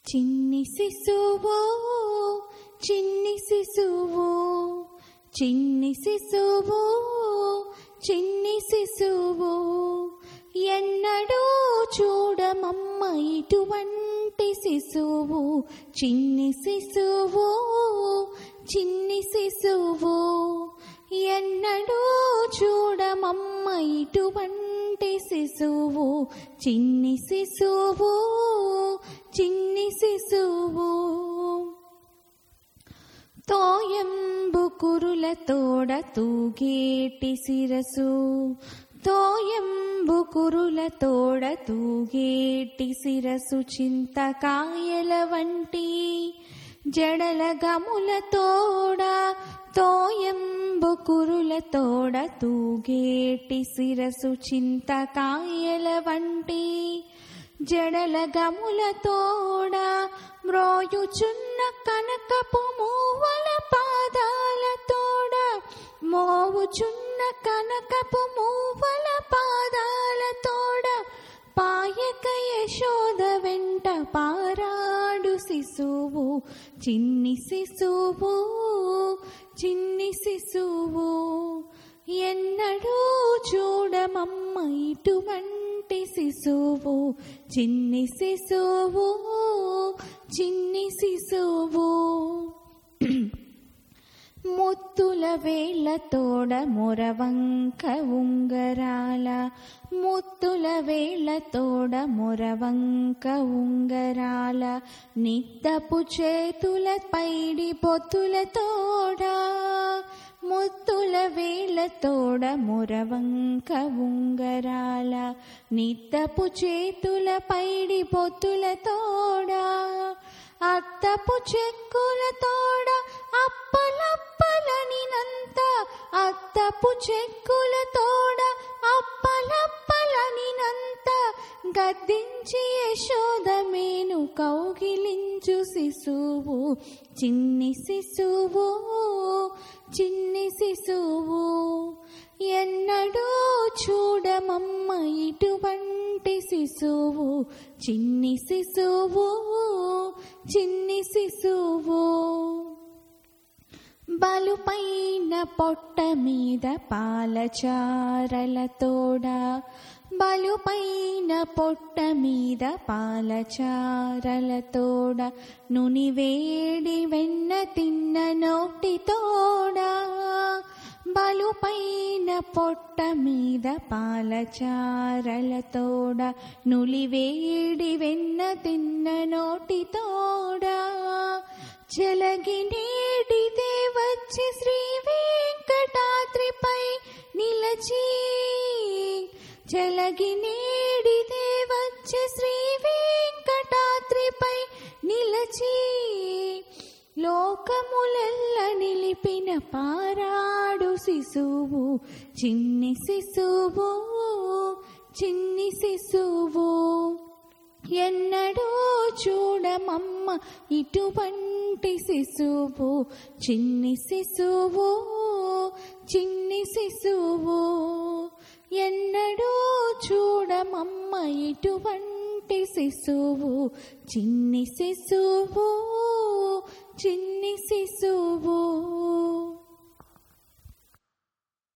చిన్ని శిశువు చిన్ని శిశువు చిన్ని శిశువు చిన్ని శిశువు ఎన్నడూ చూడమమ్మ ఇటువంటి శిశువు చిన్ని శిశువు చిన్ని శిశువు ఎన్నడూ చూడమమ్మ ఇటువంటి శిశువు చిన్ని శిశువు చిన్ని శిశువు తోయంబు కురుల తోడ తూగేటి శిరసు తోయంబు కురుల తోడ తూగేటి శిరసు చింతకాయల వంటి జడల గముల తోడ తోయంబు కురుల తోడ తూగేటి శిరసు చింతకాయల వంటి జడల గముల తోడ మ్రోయుచున్న కనకపు మూవల పాదాల తోడ మోవుచున్న కనకపు మూవల పాదాల తోడ పాయక యశోద వెంట పారాడు శిశువు చిన్ని శిశువు చిన్ని శిశువు ఎన్నడూ చూడమమ్మ ఇటువంటి శిశువు చిన్ని శిశువు చిన్ని శిశువు ముత్తుల వేళ్ళ తోడ మొరవంక ఉంగరాల ముత్తుల వేళ్ళ తోడ మొరవంక ఉంగరాల నిత్తపు చేతుల పైడి పొత్తుల తోడ ముత్తుల వేళ్ళ తోడ మొరవంక ఉంగరాల నిత్తపు చేతుల పైడి పొత్తుల తోడ అత్తపు చెక్కుల తోడ అప్పలప్పలనినంత అత్తపు చెక్కుల తోడ అప్పలప్పలనినంత గద్దించి యశోదమేను కౌగిలించు శిశువు చిన్ని శిశువు చిన్ని శిశువు ఎన్నడూ చూడమమ్మ ఇటువంటి శిశువు చిన్ని శిశువు చిన్ని శిశువు బలుపైన పొట్ట మీద పాలచారల తోడ బలుపైన పొట్ట మీద పాలచారల తోడ నుని వేడి వెన్న తిన్న నోటి తోడ బలుపైన పొట్ట మీద పాలచారల తోడ నులివేడి వెన్న తిన్న నోటి తోడ జలగి నేడితే వచ్చి శ్రీ వెంకటాద్రిపై నిలచి జలగి నేడితే వచ్చి శ్రీ వెంకటాద్రిపై నిలచి లోకములెల్ల నిలిపిన పారాడు శిశువు చిన్ని శిశువు చిన్ని శిశువు ఎన్నడూ చూడమమ్మ ఇటువంటి శిశువు చిన్ని శిశువు చిన్ని శిశువు ఎన్నడూ చూడమమ్మ ఇటువంటి శిశువు చిన్ని శిశువు చిన్ని శిశువు